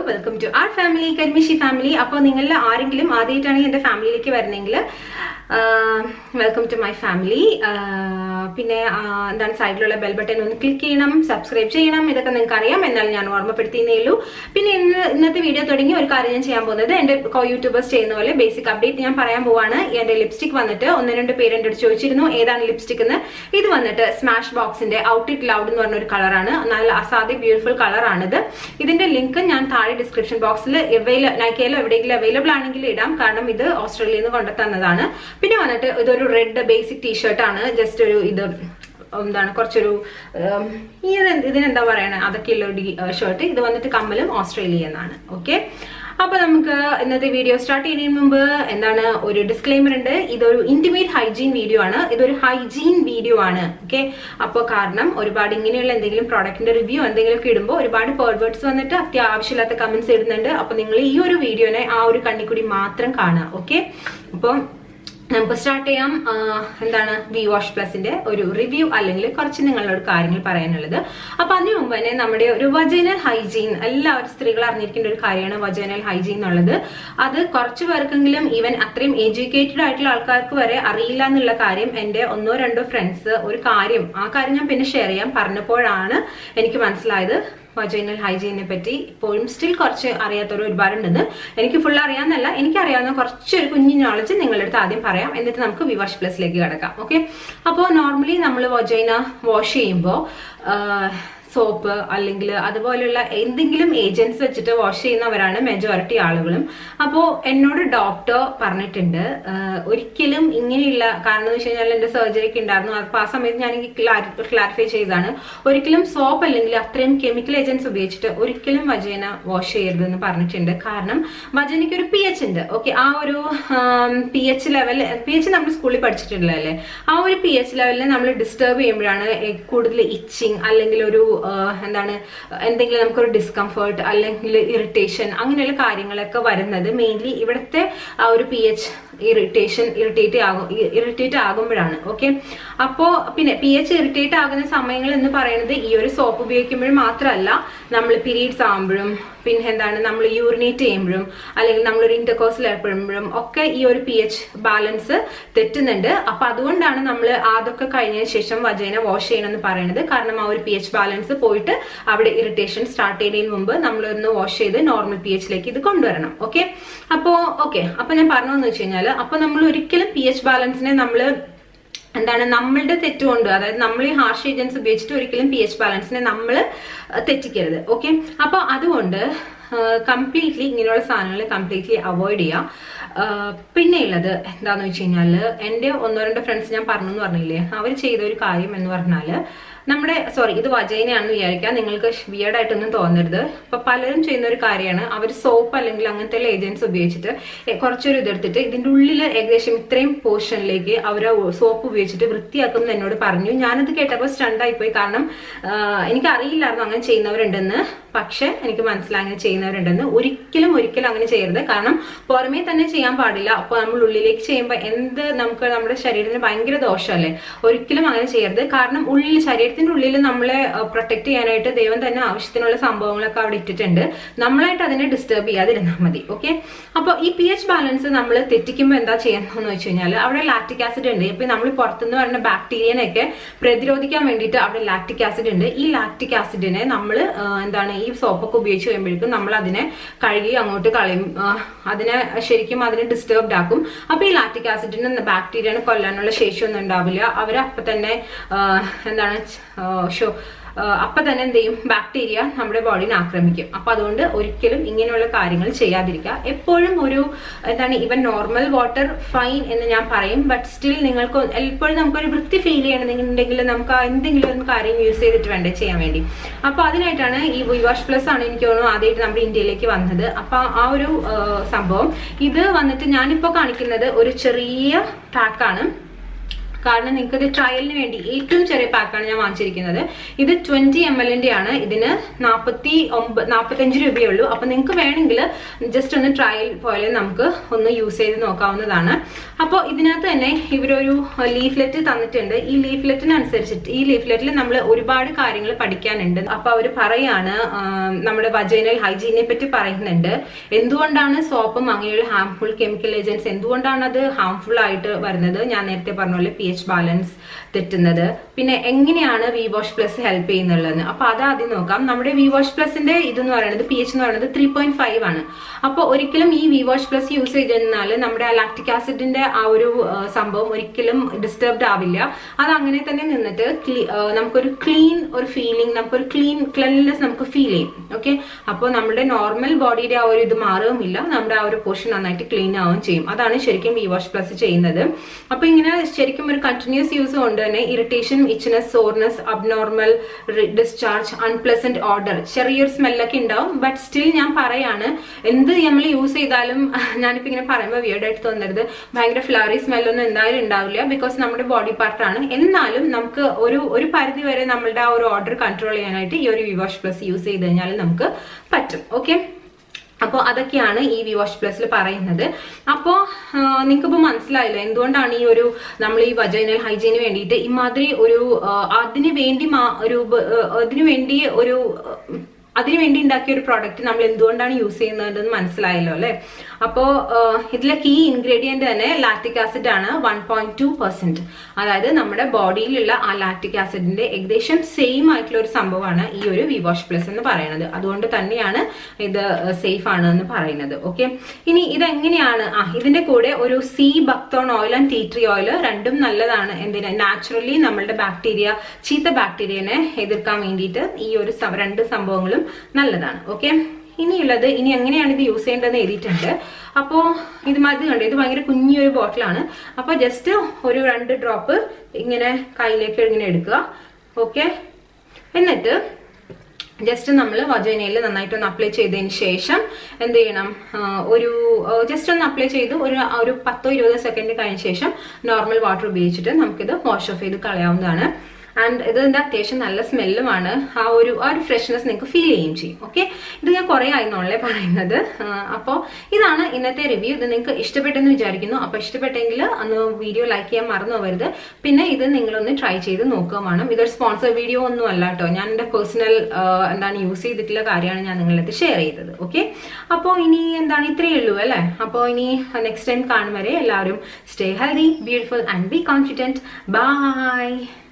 welcome to our family കരിമിഷി family അപ്പോൾ നിങ്ങളിൽ ആരെങ്കിലും ആദ്യമായിട്ടാണ് എൻ്റെ ഫാമിലിയിലേക്ക് വരുന്നതെങ്കിൽ വെൽക്കം ടു മൈ ഫാമിലി പിന്നെ ആ, എന്താണ് സൈഡിലുള്ള ബെൽ ബട്ടൺ ഒന്ന് ക്ലിക്ക് ചെയ്യണം സബ്സ്ക്രൈബ് ചെയ്യണം ഇതൊക്കെ നിങ്ങൾക്ക് അറിയാം എന്നാൽ ഞാൻ ഓർമ്മപ്പെടുത്തിയേ ഉള്ളൂ പിന്നെ ഇന്ന് ഇന്നത്തെ വീഡിയോ തുടങ്ങി ഒരു കാര്യം ഞാൻ ചെയ്യാൻ പോകുന്നത് എൻ്റെ കോ യൂട്യൂബേഴ്സ് ചെയ്യുന്ന പോലെ ബേസിക് അപ്ഡേറ്റ് ഞാൻ പറയാൻ പോവാണ് എൻ്റെ ലിപ്സ്റ്റിക് വന്നിട്ട് ഒന്ന് രണ്ട് പേര് എൻ്റെ അടുത്ത് ചോദിച്ചിരുന്നു ഏതാണ് ലിപ്സ്റ്റിക് എന്ന് ഇത് വന്നിട്ട് സ്മാഷ് ബോക്സിന്റെ ഔട്ട് ഇറ്റ് ലൗഡ് എന്ന് പറഞ്ഞ ഒരു കളറാണ് നല്ല അസാധ്യ ബ്യൂട്ടിഫുൾ കളറാണിത് ഇതിന്റെ ലിങ്ക് ഞാൻ താഴെ ഡിസ്ക്രിപ്ഷൻ ബോക്സിൽ അവൈല നൈക്കയിലോ എവിടെയെങ്കിലും അവൈലബിൾ ആണെങ്കിൽ ഇടാം കാരണം ഇത് ഓസ്ട്രേലിയയിൽ നിന്ന് കൊണ്ടുതന്നതാണ് പിന്നെ വന്നിട്ട് ഇതൊരു റെഡ് ബേസിക് ടീഷർട്ട് ആണ് ജസ്റ്റ് ഒരു ഇത് എന്താണ് കുറച്ചൊരു ഉം, ഇത് ഇതിനെന്താ പറയണേ അതൊക്കെയുള്ള ഒരു ഷർട്ട് ഇത് വന്നിട്ട് കമ്മലും ഓസ്ട്രേലിയ എന്നാണ് ഓക്കെ അപ്പൊ നമുക്ക് ഇന്നത്തെ വീഡിയോ സ്റ്റാർട്ട് ചെയ്യുന്നതിന് മുമ്പ് എന്താണ് ഒരു ഡിസ്ക്ലൈമർ ഉണ്ട് ഇതൊരു ഇന്റിമേറ്റ് ഹൈജീൻ വീഡിയോ ആണ് ഇതൊരു ഹൈജീൻ വീഡിയോ ആണ് ഓക്കെ അപ്പോൾ കാരണം ഒരുപാട് ഇങ്ങനെയുള്ള എന്തെങ്കിലും പ്രോഡക്റ്റിന്റെ റിവ്യൂ എന്തെങ്കിലുമൊക്കെ ഇടുമ്പോൾ ഒരുപാട് പേർവേർഡ്സ് വന്നിട്ട് അത്യാവശ്യമില്ലാത്ത കമന്റ്സ് ഇടുന്നുണ്ട് അപ്പൊ നിങ്ങൾ ഈ ഒരു വീഡിയോനെ ആ ഒരു കണ്ണിക്കൂടി മാത്രം കാണുക ഓക്കെ അപ്പം നമുക്ക് സ്റ്റാർട്ട് ചെയ്യാം ആ, എന്താണ് വി വാഷ് പ്ലസിന്റെ ഒരു റിവ്യൂ അല്ലെങ്കിൽ കുറച്ച് നിങ്ങളോട് കാര്യങ്ങൾ പറയാനുള്ളത് അപ്പൊ അതിനു മുമ്പ് തന്നെ നമ്മുടെ ഒരു വജൈനൽ ഹൈജീൻ എല്ലാവരും സ്ത്രീകൾ അറിഞ്ഞിരിക്കേണ്ട ഒരു കാര്യമാണ് വജൈനൽ ഹൈജീൻ എന്നുള്ളത് അത് കുറച്ച് പേർക്കെങ്കിലും ഈവൻ അത്രയും എഡ്യൂക്കേറ്റഡ് ആയിട്ടുള്ള ആൾക്കാർക്ക് വരെ അറിയില്ല എന്നുള്ള കാര്യം എന്റെ ഒന്നോ രണ്ടോ ഫ്രണ്ട്സ് ഒരു കാര്യം ആ കാര്യം ഞാൻ പിന്നെ ഷെയർ ചെയ്യാം പറഞ്ഞപ്പോഴാണ് എനിക്ക് മനസ്സിലായത് വജൈനൽ ഹൈജീനെ പറ്റി ഇപ്പോഴും സ്റ്റിൽ കുറച്ച് അറിയാത്തവർ ഒരുപാടുണ്ടെന്ന് എനിക്ക് ഫുൾ അറിയാമെന്നല്ല എനിക്ക് അറിയാവുന്ന കുറച്ചൊരു കുഞ്ഞു നോളജ് നിങ്ങളുടെ അടുത്ത് ആദ്യം പറയാം എന്നിട്ട് നമുക്ക് വിവാഷ് പ്ലസിലേക്ക് കിടക്കാം ഓക്കെ അപ്പോൾ നോർമലി നമ്മൾ വജൈന വാഷ് ചെയ്യുമ്പോൾ സോപ്പ് അല്ലെങ്കിൽ അതുപോലെയുള്ള എന്തെങ്കിലും ഏജൻസ് വെച്ചിട്ട് വാഷ് ചെയ്യുന്നവരാണ് മെജോറിറ്റി ആളുകളും അപ്പോൾ എന്നോട് ഡോക്ടർ പറഞ്ഞിട്ടുണ്ട് ആഹ് ഒരിക്കലും ഇങ്ങനെയുള്ള കാരണം എന്ന് വെച്ച് കഴിഞ്ഞാൽ എൻ്റെ സർജറി ഒക്കെ ഉണ്ടായിരുന്നു അപ്പോൾ ആ സമയത്ത് ഞാൻ ക്ലാരിഫൈ ചെയ്തതാണ് ഒരിക്കലും സോപ്പ് അല്ലെങ്കിൽ അത്രയും കെമിക്കൽ ഏജൻസ് ഉപയോഗിച്ചിട്ട് ഒരിക്കലും വജേന വാഷ് ചെയ്യരുതെന്ന് പറഞ്ഞിട്ടുണ്ട് കാരണം വജനയ്ക്ക് ഒരു പി എച്ച് ഉണ്ട് ഓക്കെ ആ ഒരു P H level P H നമ്മൾ സ്കൂളിൽ പഠിച്ചിട്ടുള്ളതല്ലേ ആ ഒരു പി എച്ച് ലെവലിനെ നമ്മൾ ഡിസ്റ്റർബ് ചെയ്യുമ്പോഴാണ് എ- കൂടുതൽ ഇച്ചിങ് അല്ലെങ്കിൽ ഒരു ആ, എന്താണ് എന്തെങ്കിലും നമുക്കൊരു ഡിസ്കംഫേർട്ട് അല്ലെങ്കിൽ ഇറിറ്റേഷൻ അങ്ങനെയുള്ള കാര്യങ്ങളൊക്കെ വരുന്നത് മെയിൻലി ഇവിടുത്തെ ആ ഒരു പി എച്ച് ഇറിറ്റേഷൻ ഇറിറ്റേറ്റ് ആകും ഇറിറ്റേറ്റ് ആകുമ്പോഴാണ് ഓക്കെ അപ്പോ പിന്നെ പി എച്ച് ഇറിറ്റേറ്റ് ആകുന്ന സമയങ്ങൾ എന്ന് പറയുന്നത് ഈ ഒരു സോപ്പ് ഉപയോഗിക്കുമ്പോഴും മാത്രമല്ല നമ്മൾ പീരീഡ്സ് ആകുമ്പോഴും പിന്നെ എന്താണ് നമ്മൾ യൂറിനേറ്റ് ചെയ്യുമ്പോഴും അല്ലെങ്കിൽ നമ്മളൊരു ഇന്റർകോഴ്സിൽ ഏർപ്പെടുമ്പോഴും ഒക്കെ ഈ ഒരു പി എച്ച് ബാലൻസ് തെറ്റുന്നുണ്ട് അപ്പൊ അതുകൊണ്ടാണ് നമ്മൾ അതൊക്കെ കഴിഞ്ഞതിന് ശേഷം വജൈന വാഷ് ചെയ്യണമെന്ന് പറയുന്നത് കാരണം ആ ഒരു പി എച്ച് ബാലൻസ് പോയിട്ട് അവിടെ ഇറിറ്റേഷൻ സ്റ്റാർട്ട് ചെയ്യുന്നതിന് മുമ്പ് നമ്മളൊന്ന് വാഷ് ചെയ്ത് നോർമൽ പി എച്ചിലേക്ക് ഇത് കൊണ്ടുവരണം ഓക്കെ അപ്പോ ഓക്കെ അപ്പൊ ഞാൻ പറഞ്ഞതെന്ന് വെച്ച് കഴിഞ്ഞാൽ അപ്പൊ നമ്മൾ ഒരിക്കലും പി എച്ച് ബാലൻസിനെ നമ്മൾ എന്താണ് നമ്മളുടെ തെറ്റുകൊണ്ട് അതായത് നമ്മൾ ഈ ഹാർഷ് ഏജൻസ് ഉപയോഗിച്ചിട്ട് ഒരിക്കലും പി എച്ച് ബാലൻസിനെ നമ്മൾ തെറ്റിക്കരുത് ഓക്കെ അപ്പൊ അതുകൊണ്ട് കംപ്ലീറ്റ്ലി ഇങ്ങനെയുള്ള സാധനങ്ങൾ കംപ്ലീറ്റ്ലി അവോയ്ഡ് ചെയ്യുക പിന്നെ ഉള്ളത് എന്താന്ന് വെച്ച് കഴിഞ്ഞാൽ എൻ്റെ ഒന്നോ രണ്ടോ ഫ്രണ്ട്സ് ഞാൻ പറഞ്ഞു എന്ന് പറഞ്ഞില്ലേ അവർ ചെയ്ത ഒരു കാര്യം എന്ന് പറഞ്ഞാൽ നമ്മുടെ സോറി ഇത് വജൈനയാണെന്ന് വിചാരിക്കാം നിങ്ങൾക്ക് വിയർഡായിട്ടൊന്നും തോന്നരുത് ഇപ്പൊ പലരും ചെയ്യുന്ന ഒരു കാര്യമാണ് അവർ സോപ്പ് അല്ലെങ്കിൽ അങ്ങനത്തെ ഏജൻസ് ഉപയോഗിച്ചിട്ട് എ- കുറച്ചൊരു ഇതെടുത്തിട്ട് ഇതിന്റെ ഉള്ളിൽ ഏകദേശം ഇത്രയും പോർഷനിലേക്ക് അവർ സോപ്പ് ഉപയോഗിച്ചിട്ട് വൃത്തിയാക്കും എന്ന് എന്നോട് പറഞ്ഞു ഞാനത് കേട്ടപ്പോൾ സ്റ്റണ്ടായി പോയി കാരണം ആഹ്, എനിക്ക് അറിയില്ലായിരുന്നു അങ്ങനെ ചെയ്യുന്നവരുണ്ടെന്ന് പക്ഷെ എനിക്ക് മനസ്സിലായി അങ്ങനെ ചെയ്യുന്നവരുണ്ടെന്ന് ഒരിക്കലും ഒരിക്കലും അങ്ങനെ ചെയ്യരുത് കാരണം പുറമേ തന്നെ ചെയ്യാൻ പാടില്ല അപ്പോൾ നമ്മൾ ഉള്ളിലേക്ക് ചെയ്യുമ്പോൾ എന്ത് നമുക്ക് നമ്മുടെ ശരീരത്തിന് ഭയങ്കര ദോഷമല്ലേ ഒരിക്കലും അങ്ങനെ ചെയ്യരുത് കാരണം ഉള്ളിൽ ശരീരത്തിന്റെ ഉള്ളിൽ നമ്മളെ പ്രൊട്ടക്ട് ചെയ്യാനായിട്ട് ദൈവം തന്നെ ആവശ്യത്തിനുള്ള സംഭവങ്ങളൊക്കെ അവിടെ ഇട്ടിട്ടുണ്ട് നമ്മളായിട്ട് അതിനെ ഡിസ്റ്റർബ് ചെയ്യാതിരുന്നാൽ മതി ഓക്കെ അപ്പോൾ ഈ പി എച്ച് ബാലൻസ് നമ്മൾ തെറ്റിക്കുമ്പോൾ എന്താ ചെയ്യുന്നതെന്ന് വെച്ച് കഴിഞ്ഞാൽ അവിടെ ലാക്ടിക് ആസിഡ് ഉണ്ട് ഇപ്പൊ നമ്മൾ പുറത്തുനിന്ന് വരുന്ന ബാക്ടീരിയനെയൊക്കെ പ്രതിരോധിക്കാൻ വേണ്ടിയിട്ട് അവിടെ ലാക്ടിക് ആസിഡ് ഉണ്ട് ഈ ലാക്ടിക് ആസിഡിനെ നമ്മൾ എന്താണ് ഈ സോപ്പൊക്കെ ഉപയോഗിച്ച് കഴിയുമ്പോഴേക്കും നമ്മൾ അതിനെ കഴുകി അങ്ങോട്ട് കളയും ആ, അതിനെ ശരിക്കും അതിനെ ഡിസ്റ്റർബ്ഡ് ആക്കും അപ്പൊ ഈ ലാക്ടിക് ആസിഡിന് ബാക്ടീരിയനെ കൊല്ലാനുള്ള ശേഷിയൊന്നും ഉണ്ടാവില്ല അവർ അപ്പൊ തന്നെ ആ, എന്താണ് ആ, ഷോ ആ, അപ്പൊ തന്നെ എന്ത് ചെയ്യും ബാക്ടീരിയ നമ്മുടെ ബോഡിനെ ആക്രമിക്കും അപ്പൊ അതുകൊണ്ട് ഒരിക്കലും ഇങ്ങനെയുള്ള കാര്യങ്ങൾ ചെയ്യാതിരിക്കുക എപ്പോഴും ഒരു എന്താണ് ഇവൻ നോർമൽ വാട്ടർ ഫൈൻ എന്ന് ഞാൻ പറയും ബട്ട് സ്റ്റിൽ നിങ്ങൾക്ക് എപ്പോഴും നമുക്കൊരു വൃത്തി ഫീൽ ചെയ്യണമെന്നുണ്ടെങ്കിൽ നമുക്ക് ആ എന്തെങ്കിലും ഒരു കാര്യം യൂസ് ചെയ്തിട്ട് വേണ്ടേ ചെയ്യാൻ വേണ്ടി അപ്പൊ അതിനായിട്ടാണ് ഈ വിവാഷ് പ്ലസ് ആണ് എനിക്ക് തോന്നുന്നു ആദ്യമായിട്ട് നമ്മുടെ ഇന്ത്യയിലേക്ക് വന്നത് അപ്പൊ ആ ഒരു ആ, സംഭവം ഇത് വന്നിട്ട് ഞാനിപ്പോ കാണിക്കുന്നത് ഒരു ചെറിയ പാക്കാണ് കാരണം നിങ്ങൾക്ക് ഇത് ട്രയലിന് വേണ്ടി ഏറ്റവും ചെറിയ പാക്കാണ് ഞാൻ വാങ്ങിച്ചിരിക്കുന്നത് ഇത് ട്വന്റി എം എല്ലിന്റെ ആണ് ഇതിന് നാൽപ്പത്തി ഒമ്പത് നാൽപ്പത്തഞ്ച് രൂപയേ ഉള്ളൂ അപ്പൊ നിങ്ങൾക്ക് വേണമെങ്കിൽ ജസ്റ്റ് ഒന്ന് ട്രയൽ പോലെ നമുക്ക് ഒന്ന് യൂസ് ചെയ്ത് നോക്കാവുന്നതാണ് അപ്പോൾ ഇതിനകത്ത് തന്നെ ഇവരൊരു ലീഫ്ലെറ്റ് തന്നിട്ടുണ്ട് ഈ ലീഫ്ലെറ്റിനനുസരിച്ചിട്ട് ഈ ലീഫ്ലെറ്റിൽ നമ്മൾ ഒരുപാട് കാര്യങ്ങൾ പഠിക്കാനുണ്ട് അപ്പൊ അവർ പറയാണ് ആം, നമ്മുടെ വജൈനൽ ഹൈജീനെ പറ്റി പറയുന്നുണ്ട് എന്തുകൊണ്ടാണ് സോപ്പും അങ്ങനെയുള്ള ഹാംഫുൾ കെമിക്കൽ ഏജൻസ് എന്തുകൊണ്ടാണ് അത് ഹാംഫുൾ ആയിട്ട് വരുന്നത് ഞാൻ നേരത്തെ പറഞ്ഞ പോലെ പി എച്ച് ബാലൻസ് തെറ്റുന്നത് പിന്നെ എങ്ങനെയാണ് വി വാഷ് പ്ലസ് ഹെൽപ്പ് ചെയ്യുന്നുള്ളതെന്ന് അപ്പൊ അത് ആദ്യം നോക്കാം നമ്മുടെ വി വാഷ് പ്ലസിന്റെ ഇതെന്ന് പറയുന്നത് പി എച്ച് എന്ന് പറയുന്നത് ത്രീ പോയിന്റ് ഫൈവ് ആണ് അപ്പോൾ ഒരിക്കലും ഈ വി വാഷ് പ്ലസ് യൂസ് ചെയ്തിരുന്നാൽ നമ്മുടെ ആ ലാക്ടിക് ആസിഡിന്റെ ആ ഒരു ആ, സംഭവം ഒരിക്കലും ഡിസ്റ്റർബ്ഡ് ആവില്ല അത് അങ്ങനെ തന്നെ നിന്നിട്ട് cle- ആ, നമുക്കൊരു ക്ലീൻ ഒരു ഫീലിംഗ് നമുക്കൊരു ക്ലീൻ ക്ലെൻലിനെസ് നമുക്ക് ഫീൽ ചെയ്യും ഓക്കെ അപ്പോൾ നമ്മുടെ നോർമൽ ബോഡിയുടെ ആ ഒരു ഇത് മാറുകയുമില്ല നമ്മുടെ ആ ഒരു പോർഷൻ നന്നായിട്ട് ക്ലീൻ ആവുകയും ചെയ്യും അതാണ് ശരിക്കും വി വാഷ് പ്ലസ് ചെയ്യുന്നത് അപ്പൊ ഇങ്ങനെ ശരിക്കും ഒരു കണ്ടിന്യൂസ് യൂസ് കൊണ്ട് തന്നെ irritation itchiness soreness abnormal discharge unpleasant odour ചെറിയൊരു സ്മെല്ലൊക്കെ ഉണ്ടാവും ബട്ട് സ്റ്റിൽ ഞാൻ പറയാണ് എന്ത് നമ്മൾ യൂസ് ചെയ്താലും ഞാനിപ്പോ ഇങ്ങനെ പറയുമ്പോൾ വിയർഡായിട്ട് തോന്നരുത് ഭയങ്കര ഫ്ലവറി സ്മെല്ലൊന്നും എന്തായാലും ഉണ്ടാവില്ല ബിക്കോസ് നമ്മുടെ ബോഡി പാർട്ടാണ് എന്നാലും നമുക്ക് ഒരു ഒരു പരിധി വരെ നമ്മളുടെ ആ ഒരു ഓർഡർ കൺട്രോൾ ചെയ്യാനായിട്ട് ഈ ഒരു വിവാഷ് പ്ലസ് യൂസ് ചെയ്ത് കഴിഞ്ഞാൽ നമുക്ക് പറ്റും ഓക്കെ അപ്പോൾ അതൊക്കെയാണ് ഈ വി വാഷ് പ്ലസിൽ പറയുന്നത് അപ്പോൾ നിങ്ങൾക്ക് ഇപ്പോൾ മനസ്സിലായല്ലോ എന്തുകൊണ്ടാണ് ഈ ഒരു നമ്മൾ ഈ വജൈനൽ ഹൈജീന് വേണ്ടിയിട്ട് ഇമാതിരി ഒരു ആ, അതിന് വേണ്ടി മാ- ഒരു ഉപ- ആ, അതിന് വേണ്ടി ഒരു ആ, അതിന് വേണ്ടി ഉണ്ടാക്കിയ ഒരു പ്രോഡക്റ്റ് നമ്മൾ എന്തുകൊണ്ടാണ് യൂസ് ചെയ്യുന്നതെന്ന് മനസ്സിലായല്ലോ അല്ലെ അപ്പോ ഇതിലെ കീ ഇൻഗ്രീഡിയന്റ് തന്നെ ലാക്ടിക് ആസിഡ് ആണ് വൺ പോയിന്റ് ടു പെർസെന്റ് അതായത് നമ്മുടെ ബോഡിയിലുള്ള ആ ലാക്ടിക് ആസിഡിന്റെ ഏകദേശം സെയിം ആയിട്ടുള്ള ഒരു സംഭവമാണ് ഈ ഒരു വി വാഷ് പ്ലസ് എന്ന് പറയുന്നത് അതുകൊണ്ട് തന്നെയാണ് ഇത് സേഫ് ആണ് എന്ന് പറയുന്നത് ഓക്കെ ഇനി ഇതെങ്ങനെയാണ് ആ ഇതിന്റെ കൂടെ ഒരു sea buckthorn oil and tea tree oil രണ്ടും നല്ലതാണ് എന്തിനാ നാച്ചുറലി നമ്മളുടെ ബാക്ടീരിയ ചീത്ത ബാക്ടീരിയനെ എതിർക്കാൻ വേണ്ടിയിട്ട് ഈ ഒരു സ- രണ്ട് സംഭവങ്ങളും നല്ലതാണ് ഓക്കെ ഇനിയുള്ളത് ഇനി എങ്ങനെയാണ് ഇത് യൂസ് ചെയ്യേണ്ടതെന്ന് എഴുതിയിട്ടുണ്ട് അപ്പോൾ ഇത് മതി കണ്ടോ ഇത് ഭയങ്കര കുഞ്ഞൊരു ബോട്ടിലാണ് അപ്പോൾ ജസ്റ്റ് ഒരു രണ്ട് ഡ്രോപ്പ് ഇങ്ങനെ കയ്യിലേക്ക് ഇങ്ങനെ എടുക്കുക ഓക്കെ എന്നിട്ട് ജസ്റ്റ് നമ്മൾ വജൈനയിൽ നന്നായിട്ടൊന്ന് അപ്ലൈ ചെയ്തതിന് ശേഷം എന്ത് ചെയ്യണം ആ, ഒരു ജസ്റ്റ് ഒന്ന് അപ്ലൈ ചെയ്ത് ഒരു ഒരു പത്തോ ഇരുപതോ സെക്കൻഡ് കഴിഞ്ഞ ശേഷം നോർമൽ വാട്ടർ ഉപയോഗിച്ചിട്ട് നമുക്കിത് വാഷ് ഓഫ് ചെയ്ത് കളയാവുന്നതാണ് ആൻഡ് ഇതിന്റെ അത്യാവശ്യം നല്ല സ്മെല്ലുമാണ് ആ ഒരു ആ ഒരു ഫ്രഷ്നെസ് നിങ്ങൾക്ക് ഫീൽ ചെയ്യുകയും ചെയ്യും ഓക്കെ ഇത് ഞാൻ കുറേ ആയിരുന്നുള്ളേ പറയുന്നത് അപ്പോൾ ഇതാണ് ഇന്നത്തെ റിവ്യൂ ഇത് നിങ്ങൾക്ക് ഇഷ്ടപ്പെട്ടെന്ന് വിചാരിക്കുന്നു അപ്പോൾ ഇഷ്ടപ്പെട്ടെങ്കിൽ അന്ന് വീഡിയോ ലൈക്ക് ചെയ്യാൻ മറന്നു പോകരുത് പിന്നെ ഇത് നിങ്ങളൊന്ന് ട്രൈ ചെയ്ത് നോക്കുക വേണം ഇതൊരു സ്പോൺസർ വീഡിയോ ഒന്നും അല്ല കേട്ടോ ഞാൻ എൻ്റെ പേഴ്സണൽ എന്താണ് യൂസ് ചെയ്തിട്ടുള്ള കാര്യമാണ് ഞാൻ നിങ്ങളടുത്ത് ഷെയർ ചെയ്തത് ഓക്കെ അപ്പോൾ ഇനി എന്താണ് ഇത്രയേ ഉള്ളൂ അല്ലേ അപ്പോൾ ഇനി നെക്സ്റ്റ് ടൈം കാണും വരെ എല്ലാവരും stay healthy beautiful and be confident by